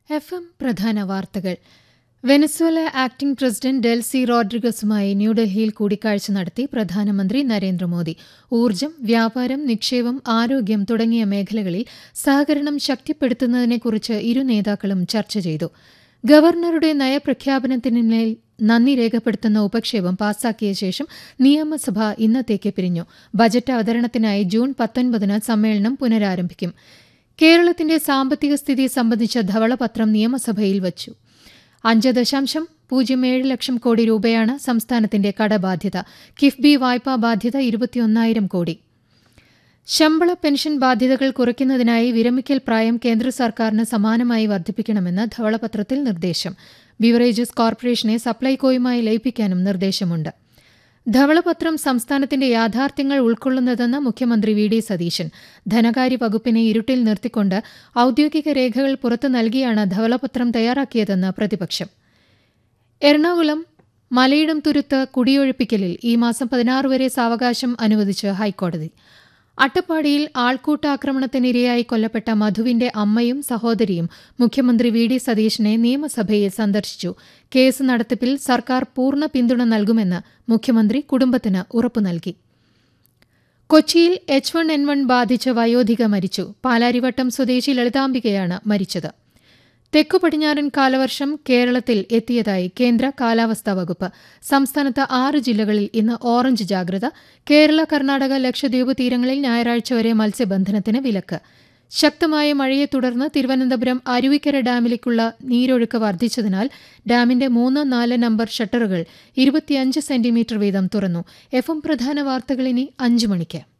F M പ്രധാന വാർത്തകൾ Venezuela acting president Delcy റോഡ്രിഗസുമായി ന്യൂഡൽഹിയിൽ കൂടിക്കാഴ്ച നടത്തി പ്രധാനമന്ത്രി നരേന്ദ്രമോദി ഊർജ്ജം വ്യാപാരം നിക്ഷേപം ആരോഗ്യം തുടങ്ങിയ മേഖലകളിൽ സഹകരണം ശക്തിപ്പെടുത്തുന്നതിനെക്കുറിച്ച് ഇരു നേതാക്കളും ചർച്ച ചെയ്തു ഗവർണറുടെ നയപ്രഖ്യാപനത്തിന്മേൽ നന്ദി രേഖപ്പെടുത്തുന്ന ഉപക്ഷേപം പാസാക്കിയ ശേഷം നിയമസഭ ഇന്നത്തേക്ക് പിരിഞ്ഞു ബജറ്റ് അവതരണത്തിനായി ജൂൺ പത്തൊൻപതിന് സമ്മേളനം പുനരാരംഭിക്കും കേരളത്തിന്റെ സാമ്പത്തിക സ്ഥിതി സംബന്ധിച്ച ധവളപത്രം നിയമസഭയിൽ വച്ചു അഞ്ച് ദശാംശം പൂജ്യം ഏഴ് ലക്ഷം കോടി രൂപയാണ് സംസ്ഥാനത്തിന്റെ കടബാധ്യത കിഫ്ബി വായ്പാ ബാധ്യത ഇരുപത്തിയൊന്നായിരം കോടി ശമ്പള പെൻഷൻ ബാധ്യതകൾ കുറയ്ക്കുന്നതിനായി വിരമിക്കൽ പ്രായം കേന്ദ്ര സർക്കാരിന് സമാനമായി വർദ്ധിപ്പിക്കണമെന്ന് ധവളപത്രത്തിൽ നിർദ്ദേശം ബിവറേജസ് കോർപ്പറേഷനെ സപ്ലൈകോയുമായി ലയിപ്പിക്കാനും നിർദ്ദേശമുണ്ട് ധവളപത്രം സംസ്ഥാനത്തിന്റെ യാഥാർത്ഥ്യങ്ങൾ ഉൾക്കൊള്ളുന്നതെന്ന് മുഖ്യമന്ത്രി വി ഡി സതീശൻ ധനകാര്യ വകുപ്പിനെ ഇരുട്ടിൽ നിർത്തിക്കൊണ്ട് ഔദ്യോഗിക രേഖകൾ പുറത്തു നൽകിയാണ് ധവളപത്രം തയ്യാറാക്കിയതെന്ന് പ്രതിപക്ഷം എറണാകുളം മലയിടം തുരുത്ത് കുടിയൊഴിപ്പിക്കലിൽ ഈ മാസം പതിനാറ് വരെ സാവകാശം അനുവദിച്ച് ഹൈക്കോടതി അട്ടപ്പാടിയിൽ ആൾക്കൂട്ടാക്രമണത്തിനിരയായി കൊല്ലപ്പെട്ട മധുവിന്റെ അമ്മയും സഹോദരിയും മുഖ്യമന്ത്രി വി ഡി സതീശനെ നിയമസഭയിൽ സന്ദർശിച്ചു കേസ് നടത്തിപ്പിൽ സർക്കാർ പൂർണ്ണ പിന്തുണ നൽകുമെന്ന് മുഖ്യമന്ത്രി കുടുംബത്തിന് ഉറപ്പു നൽകി കൊച്ചിയിൽ എച്ച് വൺ എൻ വൺ ബാധിച്ച വയോധിക മരിച്ചു പാലാരിവട്ടം സ്വദേശി ലളിതാംബികയാണ് മരിച്ചത് തെക്കു പടിഞ്ഞാറൻ കാലവർഷം കേരളത്തിൽ എത്തിയതായി കേന്ദ്ര കാലാവസ്ഥാ വകുപ്പ് സംസ്ഥാനത്ത് ആറ് ജില്ലകളിൽ ഇന്ന് ഓറഞ്ച് ജാഗ്രത കേരള കർണാടക ലക്ഷദ്വീപ് തീരങ്ങളിൽ ഞായറാഴ്ച വരെ മത്സ്യബന്ധനത്തിന് വിലക്ക് ശക്തമായ മഴയെ തുടർന്ന് തിരുവനന്തപുരം അരുവിക്കര ഡാമിലേക്കുള്ള നീരൊഴുക്ക് വർദ്ധിച്ചതിനാൽ ഡാമിന്റെ മൂന്ന് നാല് നമ്പർ ഷട്ടറുകൾ ഇരുപത്തിയഞ്ച് സെന്റിമീറ്റർ വീതം തുറന്നു എഫ് എം പ്രധാന വാർത്തകൾ ഇനി അഞ്ചു മണിക്ക്